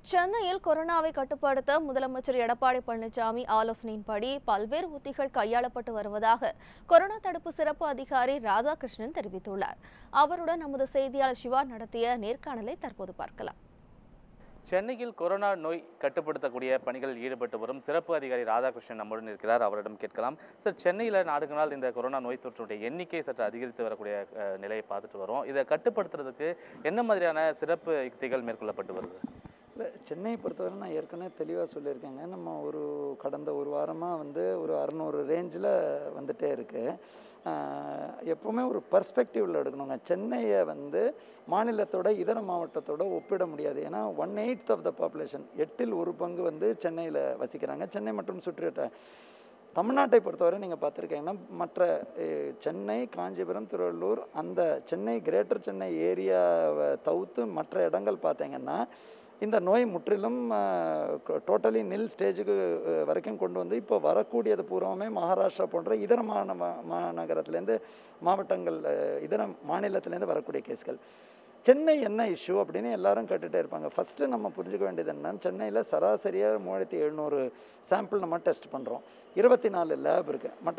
சென்னையில் கொரோனாவை கட்டுப்படுத்த முதலமைச்சர் எடப்பாடி பழனிசாமி ஆலோசனையின்படி பல்வேறு உத்திகள் கையாளப்பட்டு வருவதாக கொரோனா தடுப்பு சிறப்பு அதிகாரி ராதாகிருஷ்ணன் தெரிவித்துள்ளார் அவருடன் நமது செய்தியாளர் சிவா நடத்திய நேர்காணலை தற்போது பார்க்கலாம் சென்னையில் கொரோனா நோய் கட்டுப்படுத்தக்கூடிய பணிகளில் ஈடுபட்டு வரும் சிறப்பு அதிகாரி ராதாகிருஷ்ணன் நம்முடன் இருக்கிறார் அவரிடம் கேட்கலாம் சார் சென்னையில் நாடுக்கு நாள் இந்த கொரோனா நோய் தொற்றுடைய எண்ணிக்கை சற்று அதிகரித்து வரக்கூடிய அஹ், நிலையை பார்த்துட்டு வரோம் இதை கட்டுப்படுத்துறதுக்கு என்ன மாதிரியான சிறப்பு யுக்திகள் மேற்கொள்ளப்பட்டு வருது இல்லை சென்னையை பொறுத்தவரை நான் ஏற்கனவே தெளிவாக சொல்லியிருக்கேங்க நம்ம ஒரு கடந்த ஒரு வாரமாக வந்து ஒரு அறநூறு ரேஞ்சில் வந்துட்டே இருக்கு ஆஹ் எப்பவுமே ஒரு பர்ஸ்பெக்டிவில் எடுக்கணுங்க சென்னையை வந்து மாநிலத்தோட இதர மாவட்டத்தோட ஒப்பிட முடியாது ஏன்னா one eighth of the population எட்டில் ஒரு பங்கு வந்து சென்னையில் வசிக்கிறாங்க சென்னை மற்றும் சுற்றுவட்ட தமிழ்நாட்டை பொறுத்தவரை நீங்கள் பார்த்துருக்கீங்கன்னா மற்ற அஹ், சென்னை காஞ்சிபுரம் திருவள்ளூர் அந்த சென்னை கிரேட்டர் சென்னை ஏரியாவை தவிர்த்து மற்ற இடங்கள் பார்த்தீங்கன்னா இந்த நோய் முற்றிலும் டோட்டலி நில் ஸ்டேஜுக்கு அஹ், வரைக்கும் கொண்டு வந்து இப்போ வரக்கூடியது பூராவுமே மகாராஷ்டிரா போன்ற இதர மாந மாநகரத்துலேருந்து மாவட்டங்கள் அஹ், இதர மாநிலத்திலேருந்து வரக்கூடிய கேஸ்கள் சென்னை என்ன இஷ்யூ அப்படின்னு எல்லாரும் கேட்டுகிட்டே இருப்பாங்க ஃபஸ்ட்டு நம்ம புரிஞ்சுக்க வேண்டியது என்னன்னா சென்னையில் சராசரியாக மூவாயிரத்தி எழுநூறு சாம்பிள் நம்ம டெஸ்ட் பண்ணுறோம் இருபத்தி நாலு லேப் இருக்குது மற்ற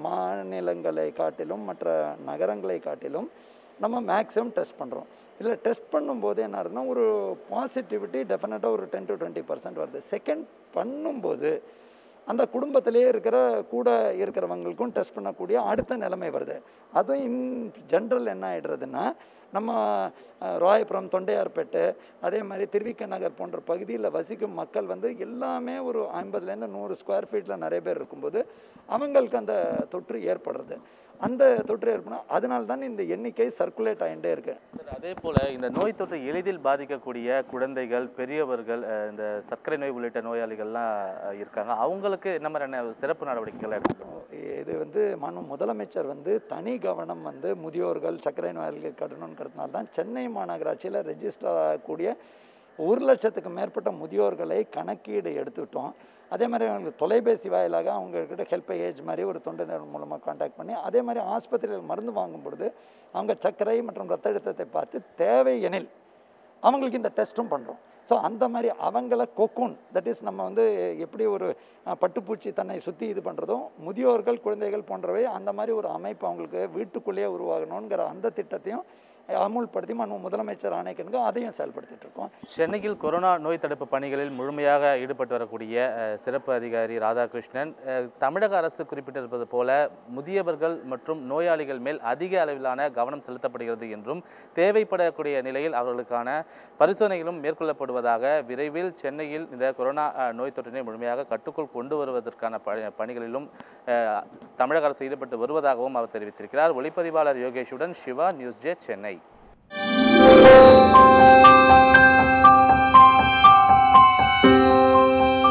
மாநிலங்களை காட்டிலும் மற்ற நகரங்களை காட்டிலும் நம்ம மேக்ஸிமம் டெஸ்ட் பண்ணுறோம் இதில் டெஸ்ட் பண்ணும்போது என்ன ஆகுதுன்னா ஒரு பாசிட்டிவிட்டி டெஃபினட்டாக ஒரு டென் டு டுவெண்ட்டி பர்சன்ட் வருது செகண்ட் பண்ணும்போது அந்த குடும்பத்திலேயே இருக்கிற கூட இருக்கிறவங்களுக்கும் டெஸ்ட் பண்ணக்கூடிய அடுத்த நிலைமை வருது அதுவும் இன் ஜென்ரல் என்ன ஆகிடுறதுன்னா நம்ம அஹ், ராயபுரம் தொண்டையார்பேட்டை அதே மாதிரி திருவிக்க நகர் போன்ற பகுதியில் வசிக்கும் மக்கள் வந்து எல்லாமே ஒரு ஐம்பதுலேருந்து நூறு ஸ்கொயர் ஃபீட்டில் நிறைய பேர் இருக்கும்போது அவங்களுக்கு அந்த தொற்று ஏற்படுறது அந்த தொற்று ஏற்படும் அதனால தான் இந்த எண்ணிக்கை சர்க்குலேட் ஆகிட்டே இருக்கு சார் அதே போல் இந்த நோய் தொற்று எளிதில் பாதிக்கக்கூடிய குழந்தைகள் பெரியவர்கள் அஹ், இந்த சர்க்கரை நோய் உள்ளிட்ட நோயாளிகள்லாம் அஹ், இருக்காங்க அவங்களுக்கு என்ன மாதிரியான சிறப்பு நடவடிக்கைகள் எடுக்கணும் இது வந்து மனு முதலமைச்சர் வந்து தனி கவனம் வந்து முதியோர்கள் சர்க்கரை நோயாளிகள் கட்டணுங்கிறதுனால தான் சென்னை மாநகராட்சியில் ரெஜிஸ்டர் ஆகக்கூடிய ஒரு லட்சத்துக்கு மேற்பட்ட முதியோர்களை கணக்கீடு எடுத்துட்டோம் அதே மாதிரி அவங்களுக்கு தொலைபேசி வாயிலாக அவங்கக்கிட்ட ஹெல்ப் ஏஜ் மாதிரி ஒரு தொண்டு மூலமாக காண்டாக்ட் பண்ணி அதே மாதிரி ஆஸ்பத்திரியில் மருந்து வாங்கும் பொழுது அவங்க சர்க்கரை மற்றும் ரத்த அழுத்தத்தை பார்த்து தேவை எனில் அவங்களுக்கு இந்த டெஸ்ட்டும் பண்ணுறோம் ஸோ அந்த மாதிரி அவங்கள கொக்கூன் தட் இஸ் நம்ம வந்து எப்படி ஒரு அஹ், பட்டுப்பூச்சி தன்னை சுற்றி இது பண்ணுறதும் முதியோர்கள் குழந்தைகள் போன்றவை அந்த மாதிரி ஒரு அமைப்பு அவங்களுக்கு வீட்டுக்குள்ளேயே உருவாகணுங்கிற அந்த திட்டத்தையும் அமுல்படுத்தி மனு முதலமைச்சர் ஆணைக்கணுங்க அதையும் செயல்படுத்திட்டு இருக்கோம் சென்னையில் கொரோனா நோய் தடுப்பு பணிகளில் முழுமையாக ஈடுபட்டு வரக்கூடிய அஹ், சிறப்பு அதிகாரி ராதாகிருஷ்ணன் அஹ், தமிழக அரசு குறிப்பிட்டிருப்பது போல முதியவர்கள் மற்றும் நோயாளிகள் மேல் அதிக அளவிலான கவனம் செலுத்தப்படுகிறது என்றும் தேவைப்படக்கூடிய நிலையில் அவர்களுக்கான பரிசோதனைகளும் மேற்கொள்ளப்படுவதாக விரைவில் சென்னையில் இந்த கொரோனா அஹ், நோய் தொற்றினை முழுமையாக கட்டுக்குள் கொண்டு வருவதற்கான ப- பணிகளிலும் அஹ், தமிழக அரசு ஈடுபட்டு வருவதாகவும் அவர் தெரிவித்திருக்கிறார் ஒளிப்பதிவாளர் யோகேஷுடன் சிவா நியூஸ் ஜே சென்னை